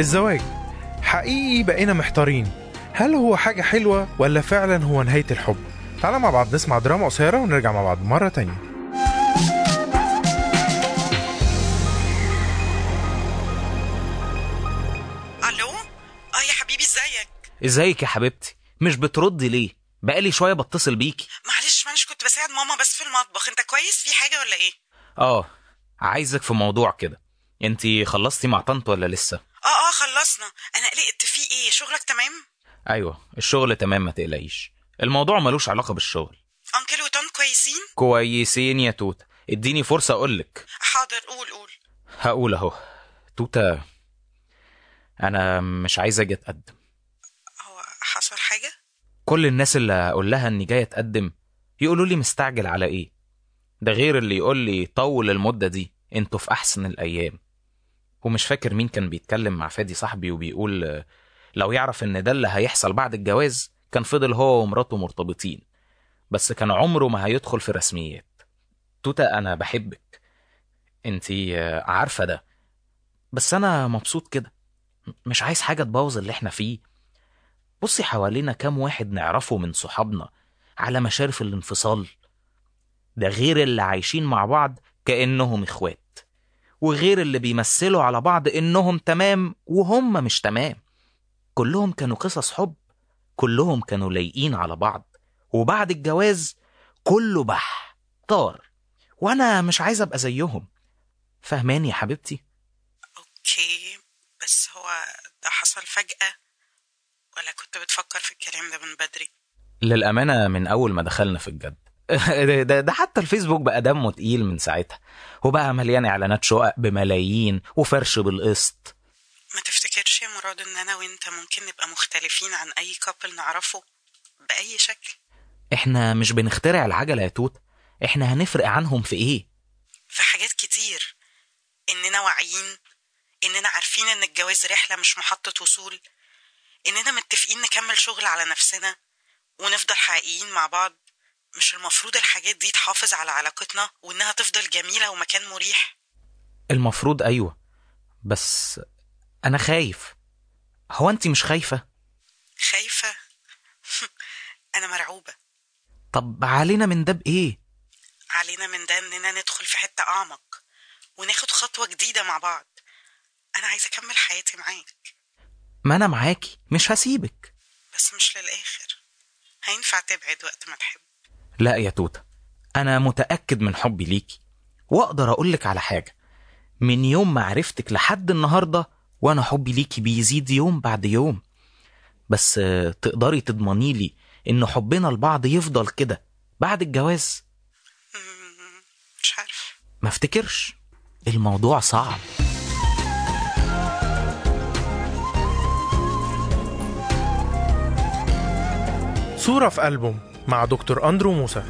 الزواج حقيقي بقينا محتارين هل هو حاجة حلوة ولا فعلا هو نهاية الحب تعالى مع بعض نسمع دراما قصيرة ونرجع مع بعض مرة تانية الو اه يا حبيبي ازيك ازيك يا حبيبتي مش بتردي ليه بقالي شويه بتصل بيكي معلش معلش كنت بساعد ماما بس في المطبخ انت كويس في حاجه ولا ايه اه عايزك في موضوع كده انتي خلصتي مع طنط ولا لسه اه اه خلصنا انا قلقت في ايه شغلك تمام ايوه الشغل تمام ما تقلقيش الموضوع ملوش علاقه بالشغل انكل وتون كويسين كويسين يا توته اديني فرصه اقولك حاضر قول قول هقول اهو توته انا مش عايز اجي اتقدم هو حصل حاجه كل الناس اللي اقول لها اني جاي اتقدم يقولوا لي مستعجل على ايه ده غير اللي يقول لي طول المده دي انتوا في احسن الايام ومش فاكر مين كان بيتكلم مع فادي صاحبي وبيقول آه، لو يعرف ان ده اللي هيحصل بعد الجواز كان فضل هو ومراته مرتبطين بس كان عمره ما هيدخل في رسميات توتة انا بحبك انتي آه، عارفة ده بس انا مبسوط كده م- مش عايز حاجة تبوظ اللي احنا فيه بصي حوالينا كام واحد نعرفه من صحابنا على مشارف الانفصال ده غير اللي عايشين مع بعض كأنهم اخوات وغير اللي بيمثلوا على بعض انهم تمام وهم مش تمام كلهم كانوا قصص حب كلهم كانوا لايقين على بعض وبعد الجواز كله بح طار وانا مش عايز ابقى زيهم فهماني يا حبيبتي اوكي بس هو ده حصل فجاه ولا كنت بتفكر في الكلام ده من بدري للأمانة من أول ما دخلنا في الجد ده, ده, ده حتى الفيسبوك بقى دمه تقيل من ساعتها وبقى مليان إعلانات شقق بملايين وفرش بالقسط ما تفتكرش يا مراد ان انا وانت ممكن نبقى مختلفين عن اي كابل نعرفه باي شكل إحنا مش بنخترع العجلة يا توت إحنا هنفرق عنهم في إيه في حاجات كتير اننا واعيين اننا عارفين ان الجواز رحله مش محطه وصول اننا متفقين نكمل شغل على نفسنا ونفضل حقيقيين مع بعض مش المفروض الحاجات دي تحافظ على علاقتنا وانها تفضل جميله ومكان مريح المفروض أيوة بس أنا خايف هو أنت مش خايفة خايفه انا مرعوبه طب علينا من ده بإيه علينا من ده اننا ندخل في حته اعمق وناخد خطوه جديده مع بعض انا عايزه اكمل حياتي معاك ما أنا معاكي مش هسيبك بس مش للاخر هينفع تبعد وقت ما تحب لا يا توتة أنا متأكد من حبي ليكي وأقدر أقولك على حاجة من يوم ما عرفتك لحد النهاردة وأنا حبي ليكي بيزيد يوم بعد يوم بس آه، تقدري تضمني لي إن حبنا لبعض يفضل كده بعد الجواز مم، مش عارف ما افتكرش الموضوع صعب صورة في ألبوم مع دكتور أندرو موسى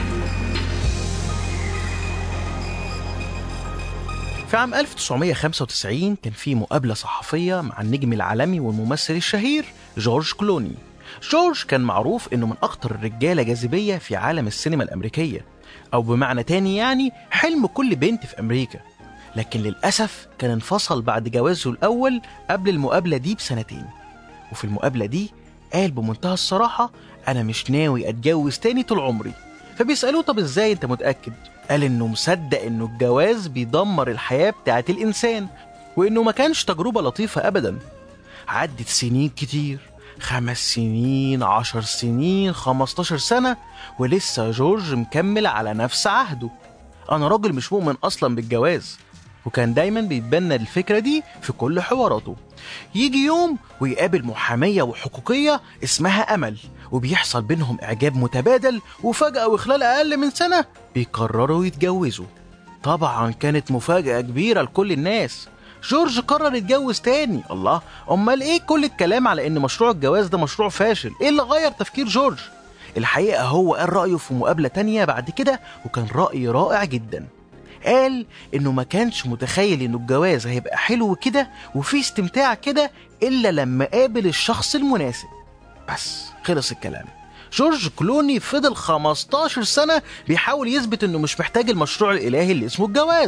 في عام 1995 كان في مقابلة صحفية مع النجم العالمي والممثل الشهير جورج كلوني جورج كان معروف انه من اكتر الرجالة جاذبية في عالم السينما الامريكية او بمعنى تاني يعني حلم كل بنت في امريكا لكن للأسف كان انفصل بعد جوازه الأول قبل المقابلة دي بسنتين وفي المقابلة دي قال بمنتهى الصراحة أنا مش ناوي أتجوز تاني طول عمري فبيسألوه طب إزاي أنت متأكد؟ قال إنه مصدق إنه الجواز بيدمر الحياة بتاعت الإنسان وإنه ما كانش تجربة لطيفة أبدا عدت سنين كتير خمس سنين عشر سنين خمستاشر سنة ولسه جورج مكمل على نفس عهده أنا راجل مش مؤمن أصلا بالجواز وكان دايما بيتبنى الفكرة دي في كل حواراته يجي يوم ويقابل محامية وحقوقية اسمها أمل وبيحصل بينهم إعجاب متبادل وفجأة وخلال أقل من سنة بيقرروا يتجوزوا طبعا كانت مفاجأة كبيرة لكل الناس جورج قرر يتجوز تاني الله امال ايه كل الكلام على ان مشروع الجواز ده مشروع فاشل ايه اللي غير تفكير جورج الحقيقة هو قال رأيه في مقابلة تانية بعد كده وكان رأي رائع جدا قال انه ما كانش متخيل انه الجواز هيبقى حلو كده وفيه استمتاع كده الا لما قابل الشخص المناسب بس خلص الكلام جورج كلوني فضل 15 سنة بيحاول يثبت انه مش محتاج المشروع الالهي اللي اسمه الجواز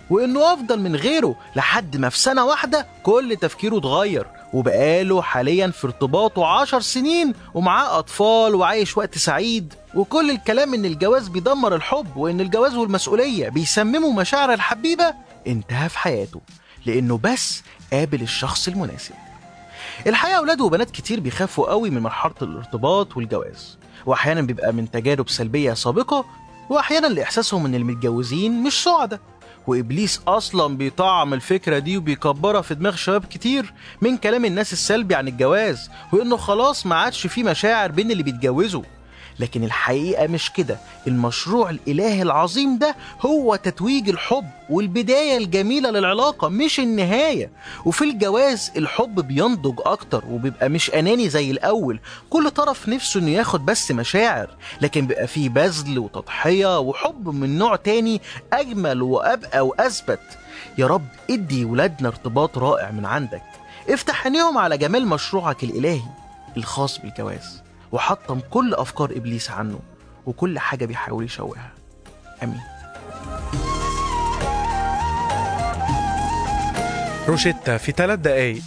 وإنه أفضل من غيره لحد ما في سنة واحدة كل تفكيره اتغير وبقاله حاليا في ارتباطه عشر سنين ومعاه أطفال وعايش وقت سعيد وكل الكلام إن الجواز بيدمر الحب وإن الجواز والمسؤولية بيسمموا مشاعر الحبيبة انتهى في حياته لأنه بس قابل الشخص المناسب الحقيقة أولاد وبنات كتير بيخافوا قوي من مرحلة الارتباط والجواز وأحيانا بيبقى من تجارب سلبية سابقة وأحيانا لإحساسهم إن المتجوزين مش سعداء وإبليس أصلا بيطعم الفكرة دي وبيكبرها في دماغ شباب كتير من كلام الناس السلبي عن الجواز وإنه خلاص ما عادش فيه مشاعر بين اللي بيتجوزوا لكن الحقيقة مش كده المشروع الإلهي العظيم ده هو تتويج الحب والبداية الجميلة للعلاقة مش النهاية وفي الجواز الحب بينضج أكتر وبيبقى مش أناني زي الأول كل طرف نفسه إنه ياخد بس مشاعر لكن بيبقى فيه بذل وتضحية وحب من نوع تاني أجمل وأبقى وأثبت يا رب ادي ولادنا ارتباط رائع من عندك افتح عينيهم على جمال مشروعك الإلهي الخاص بالجواز وحطم كل أفكار إبليس عنه وكل حاجة بيحاول يشوهها آمين روشيتا في ثلاث دقايق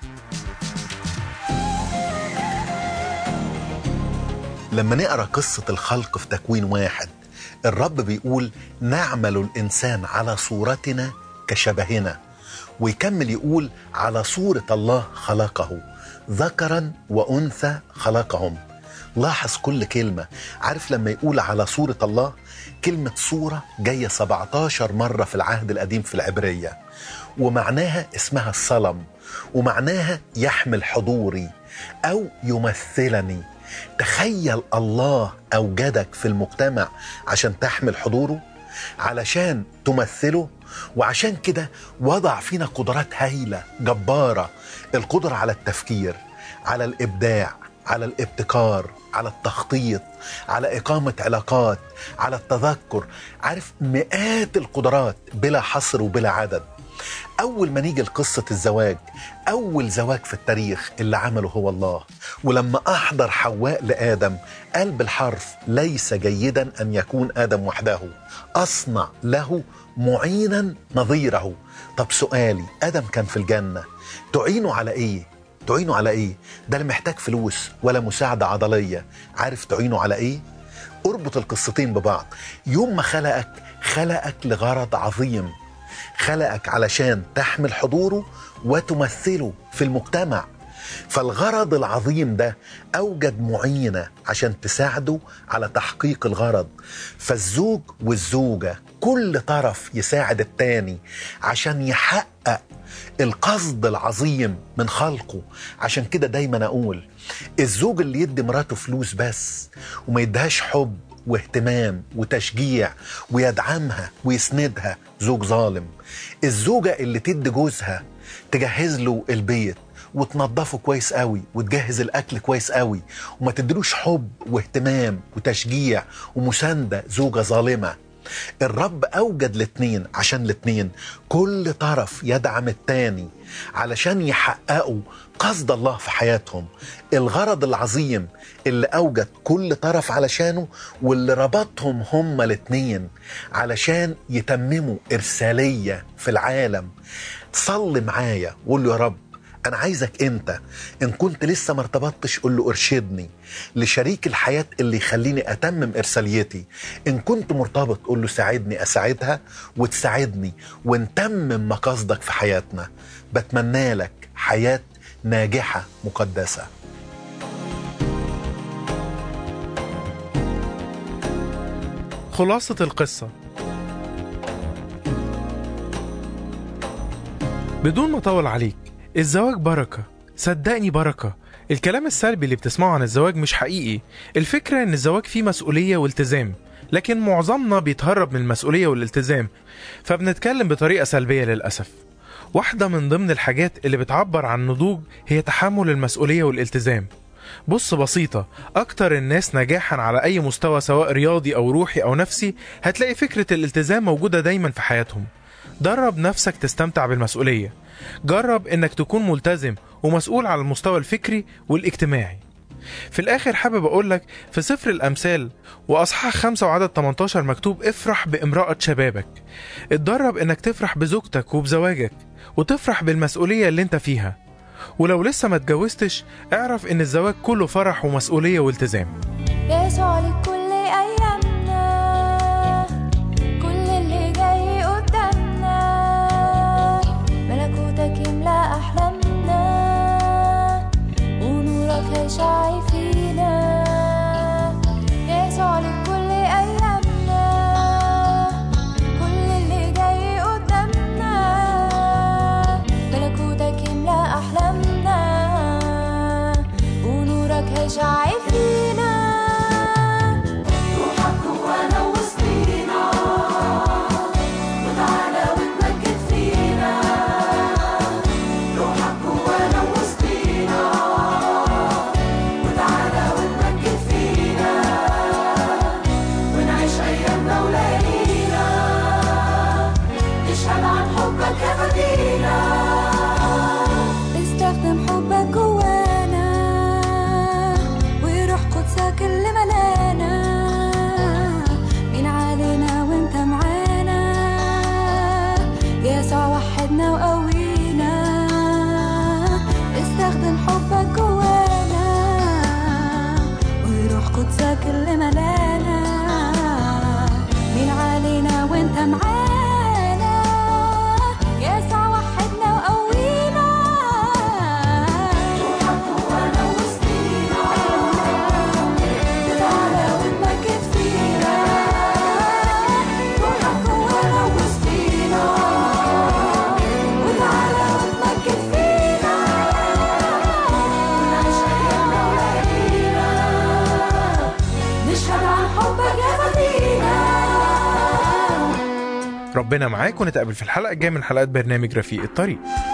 لما نقرا قصة الخلق في تكوين واحد الرب بيقول نعمل الإنسان على صورتنا كشبهنا ويكمل يقول على صورة الله خلقه ذكرا وأنثى خلقهم لاحظ كل كلمة عارف لما يقول على صورة الله كلمة صورة جاية 17 مرة في العهد القديم في العبرية ومعناها اسمها الصلم ومعناها يحمل حضوري أو يمثلني تخيل الله أوجدك في المجتمع عشان تحمل حضوره علشان تمثله وعشان كده وضع فينا قدرات هايلة جبارة القدرة على التفكير على الإبداع على الابتكار على التخطيط على إقامة علاقات على التذكر عارف مئات القدرات بلا حصر وبلا عدد أول ما نيجي لقصة الزواج أول زواج في التاريخ اللي عمله هو الله ولما أحضر حواء لآدم قال بالحرف ليس جيدا أن يكون آدم وحده أصنع له معينا نظيره طب سؤالي آدم كان في الجنة تعينه على إيه؟ تعينه على إيه؟ ده اللي محتاج فلوس ولا مساعدة عضلية عارف تعينه على إيه؟ اربط القصتين ببعض يوم ما خلقك خلقك لغرض عظيم خلقك علشان تحمل حضوره وتمثله في المجتمع فالغرض العظيم ده أوجد معينة عشان تساعده على تحقيق الغرض فالزوج والزوجة كل طرف يساعد التاني عشان يحقق القصد العظيم من خلقه عشان كده دايما أقول الزوج اللي يدي مراته فلوس بس وما يديهاش حب واهتمام وتشجيع ويدعمها ويسندها زوج ظالم الزوجة اللي تدي جوزها تجهز له البيت وتنظفه كويس قوي وتجهز الاكل كويس قوي وما تدلوش حب واهتمام وتشجيع ومسانده زوجه ظالمه الرب اوجد الاتنين عشان الاتنين كل طرف يدعم التاني علشان يحققوا قصد الله في حياتهم الغرض العظيم اللي اوجد كل طرف علشانه واللي ربطهم هما الاتنين علشان يتمموا ارساليه في العالم صلي معايا وقول له يا رب انا عايزك انت ان كنت لسه ما ارتبطتش قول له ارشدني لشريك الحياه اللي يخليني اتمم ارساليتي ان كنت مرتبط قول له ساعدني اساعدها وتساعدني ونتمم مقاصدك في حياتنا بتمنى لك حياه ناجحه مقدسه خلاصة القصة بدون ما أطول عليك الزواج بركة صدقني بركة الكلام السلبي اللي بتسمعه عن الزواج مش حقيقي الفكرة ان الزواج فيه مسؤولية والتزام لكن معظمنا بيتهرب من المسؤولية والالتزام فبنتكلم بطريقة سلبية للأسف واحدة من ضمن الحاجات اللي بتعبر عن نضوج هي تحمل المسؤولية والالتزام بص بسيطة أكتر الناس نجاحا على أي مستوى سواء رياضي أو روحي أو نفسي هتلاقي فكرة الالتزام موجودة دايما في حياتهم درب نفسك تستمتع بالمسؤولية جرب انك تكون ملتزم ومسؤول على المستوى الفكري والاجتماعي في الآخر حابب أقولك في سفر الأمثال وأصحاح خمسة وعدد 18 مكتوب افرح بامرأة شبابك اتدرب إنك تفرح بزوجتك وبزواجك وتفرح بالمسؤولية اللي انت فيها ولو لسه ما اتجوزتش اعرف إن الزواج كله فرح ومسؤولية والتزام يسوع لكل أيامنا كل اللي جاي قدامنا ملكوتك يملأ أحلامنا ونورك هيشع فينا يسوع لكل أيامنا كل اللي جاي قدامنا ملكوتك يملأ أحلامنا ونورك هيشع فينا روحك جوانا وسطينا وتعالى وتمجد فينا روحك جوانا وسطينا وتعالى وتمجد فينا ونعيش أيامنا وليالينا نشهد عن حبك يا فدينا استخدم حبك جوانا وروح قدسك اللي ملانا مين علينا وانت معانا يسوع وحدنا وقوينا استخدم حبك جوانا وروح قدسك اللي ملانا مين علينا وانت معانا يسوع وحدنا وقوينا روحك جوانا وسطينا تعالى وتمجد فينا روحك جوانا وسطينا وتعالى وتمجد فينا ونعيش أيامنا وليالينا نشهد عن حبك يا فدينا ربنا معاك ونتقابل في الحلقة الجاية من حلقات برنامج رفيق الطريق